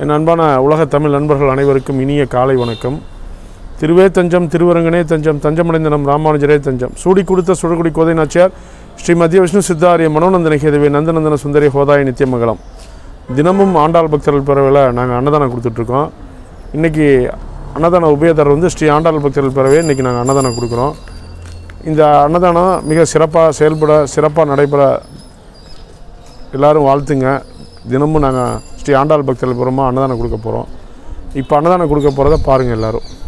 என் அன்பான உலக தமிழ் நண்பர்கள் அனைவருக்கும் இனிய காலை வணக்கம் திருவே தஞ்சம் திருவரங்கனே தஞ்சம் தஞ்சமடைந்த நம் ராமானுஜரே தஞ்சம் சூடி கொடுத்த சுழகுடி கோதை நாச்சியார் ஸ்ரீ மத்திய விஷ்ணு சித்தாரிய மனோநந்தன கேதவே நந்தநந்தன சுந்தரி ஹோதாய நித்தியமங்கலம் தினமும் ஆண்டாள் பக்தர்கள் பிறவில் நாங்கள் அன்னதானம் கொடுத்துட்ருக்கோம் இன்றைக்கி அன்னதான உபயதர் வந்து ஸ்ரீ ஆண்டாள் பக்தர்கள் பிறவே இன்றைக்கி நாங்கள் அன்னதானம் கொடுக்குறோம் இந்த அன்னதானம் மிக சிறப்பாக செயல்பட சிறப்பாக நடைபெற எல்லாரும் வாழ்த்துங்க தினமும் நாங்கள் ஸ்ரீ ஆண்டாள் பக்தர்கள் புறமா அன்னதானம் கொடுக்க போகிறோம் இப்போ அன்னதானம் கொடுக்க போகிறத பாருங்கள் எல்லாரும்